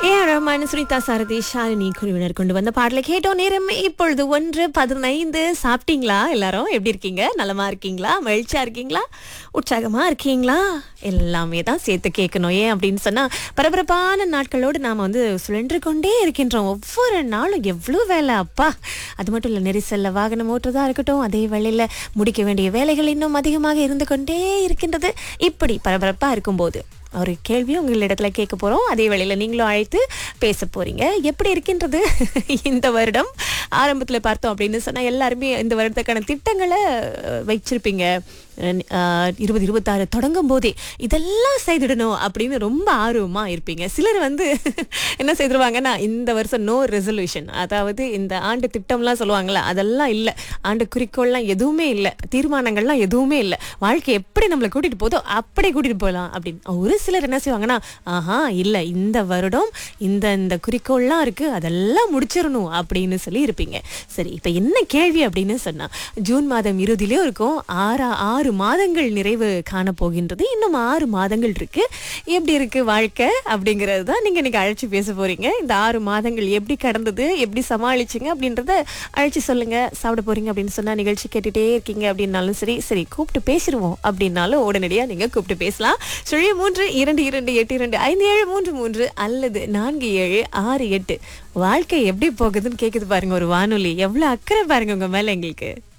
ஏ ரஹ்மான் சுனிதா சாரதி ஷாலினி குழுவினர் கொண்டு வந்த பாடலை கேட்டோம் நேரம் இப்பொழுது ஒன்று பதினைந்து சாப்பிட்டீங்களா எல்லாரும் எப்படி இருக்கீங்க நலமா இருக்கீங்களா மகிழ்ச்சியா இருக்கீங்களா உற்சாகமா இருக்கீங்களா எல்லாமே தான் சேர்த்து கேட்கணும் ஏன் அப்படின்னு சொன்னா பரபரப்பான நாட்களோடு நாம வந்து சுழன்று கொண்டே இருக்கின்றோம் ஒவ்வொரு நாளும் எவ்வளோ வேலை அப்பா அது மட்டும் இல்லை நெரிசல்ல வாகனம் ஓட்டுறதா இருக்கட்டும் அதே வேளையில முடிக்க வேண்டிய வேலைகள் இன்னும் அதிகமாக இருந்து கொண்டே இருக்கின்றது இப்படி பரபரப்பா இருக்கும்போது ஒரு கேள்வி உங்களிடத்துல கேட்க போறோம் அதே வேளையில நீங்களும் அழைத்து பேச போறீங்க எப்படி இருக்கின்றது இந்த வருடம் ஆரம்பத்துல பார்த்தோம் அப்படின்னு சொன்னா எல்லாருமே இந்த வருடத்துக்கான திட்டங்களை அஹ், வச்சிருப்பீங்க அஹ், இருபது இருபத்தாறு தொடங்கும் போதே இதெல்லாம் செய்திடணும் அப்படின்னு ரொம்ப ஆர்வமா இருப்பீங்க சிலர் வந்து என்ன செய்திருவாங்கன்னா இந்த வருஷம் நோ ரெசல்யூஷன் அதாவது இந்த ஆண்டு திட்டம்லாம் சொல்லுவாங்கல்ல அதெல்லாம் இல்லை ஆண்டு குறிக்கோள்லாம் எதுவுமே இல்லை தீர்மானங்கள்லாம் எதுவுமே இல்லை வாழ்க்கை எப்படி நம்மளை கூட்டிட்டு போதோ அப்படியே கூட்டிட்டு போகலாம் அப்படின்னு ஒரு சிலர் என்ன செய்வாங்கன்னா ஆஹா இல்ல இந்த வருடம் இந்த இந்த குறிக்கோள்லாம் இருக்கு அதெல்லாம் முடிச்சிடணும் அப்படின்னு சொல்லி இருப்பீங்க சரி இப்ப என்ன கேள்வி அப்படின்னு சொன்னா ஜூன் மாதம் இறுதியிலே இருக்கும் ஆறா ஆறு மாதங்கள் நிறைவு காண போகின்றது இன்னும் ஆறு மாதங்கள் இருக்கு எப்படி இருக்கு வாழ்க்கை அப்படிங்கிறது தான் நீங்க இன்னைக்கு அழைச்சி பேச போறீங்க இந்த ஆறு மாதங்கள் எப்படி கடந்தது எப்படி சமாளிச்சீங்க அப்படின்றத அழைச்சி சொல்லுங்க சாப்பிட போறீங்க அப்படின்னு சொன்னா நிகழ்ச்சி கேட்டுட்டே இருக்கீங்க அப்படின்னாலும் சரி சரி கூப்பிட்டு பேசிடுவோம் அப்படின்னாலும் உடனடியா நீங்க கூப்பிட்டு பேசலாம் சுழிய மூன்று இரண்டு இரண்டு எட்டு இரண்டு ஐந்து ஏழு மூன்று மூன்று அல்லது நான்கு ஏழு ஆறு எட்டு வாழ்க்கை எப்படி போகுதுன்னு கேக்குது பாருங்க ஒரு வானொலி எவ்வளவு அக்கறை பாருங்க உங்க மேல எங்களுக்கு